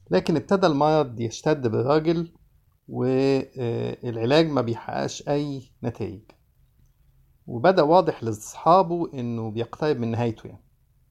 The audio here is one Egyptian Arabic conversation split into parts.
لكن ابتدى المرض يشتد بالراجل والعلاج ما بيحققش أي نتائج وبدأ واضح لأصحابه إنه بيقترب من نهايته يعني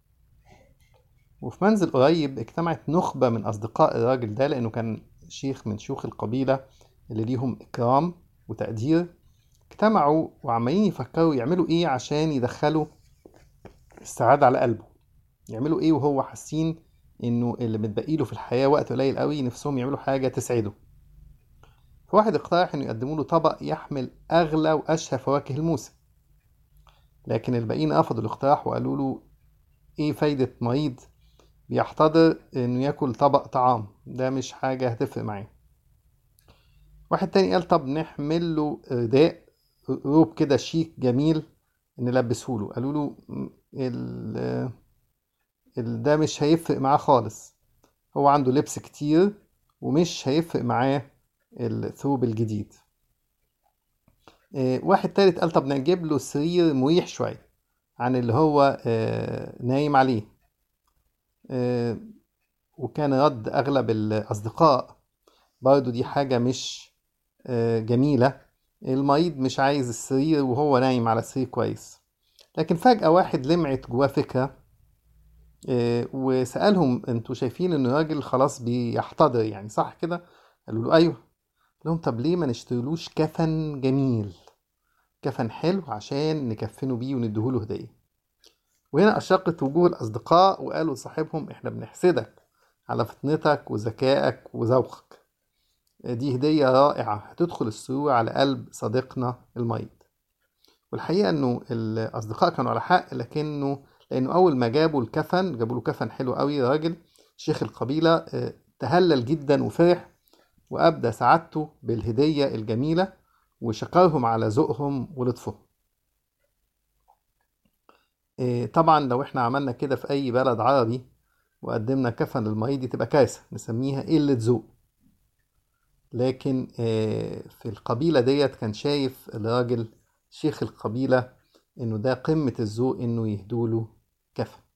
وفي منزل قريب اجتمعت نخبة من أصدقاء الراجل ده لأنه كان شيخ من شيوخ القبيلة اللي ليهم إكرام وتقدير اجتمعوا وعمالين يفكروا يعملوا إيه عشان يدخلوا السعادة على قلبه يعملوا إيه وهو حاسين إنه اللي متبقي له في الحياة وقت قليل قوي نفسهم يعملوا حاجة تسعده فواحد اقترح إنه يقدموا له طبق يحمل أغلى وأشهى فواكه الموسم لكن الباقيين رفضوا الاقتراح وقالوا له إيه فايدة مريض بيحتضر إنه ياكل طبق طعام ده مش حاجة هتفرق معاه واحد تاني قال طب نحمل له رداء روب كده شيك جميل نلبسه له قالوا له ال ال- ده مش هيفرق معاه خالص هو عنده لبس كتير ومش هيفرق معاه الثوب الجديد آه، واحد تالت قال طب نجيب له سرير مريح شوية عن اللي هو آه، نايم عليه آه، وكان رد أغلب الأصدقاء برضو دي حاجة مش آه، جميلة المريض مش عايز السرير وهو نايم على سرير كويس لكن فجأة واحد لمعت جواه فكرة آه، وسألهم انتوا شايفين ان الراجل خلاص بيحتضر يعني صح كده قالوا له ايوه قال لهم طب ليه ما نشتريلوش كفن جميل كفن حلو عشان نكفنه بيه ونديهوله هدية وهنا أشرقت وجوه الأصدقاء وقالوا لصاحبهم إحنا بنحسدك على فطنتك وذكائك وذوقك دي هدية رائعة هتدخل السرور على قلب صديقنا المريض والحقيقة إنه الأصدقاء كانوا على حق لكنه لأنه أول ما جابوا الكفن جابوا له كفن حلو قوي راجل شيخ القبيلة آه، تهلل جدا وفرح وأبدى سعادته بالهدية الجميلة وشكرهم على ذوقهم ولطفهم آه، طبعا لو احنا عملنا كده في أي بلد عربي وقدمنا كفن للمريض دي تبقى كارثة نسميها قلة ذوق لكن آه، في القبيلة ديت كان شايف الراجل شيخ القبيلة إنه ده قمة الذوق إنه يهدوله كفن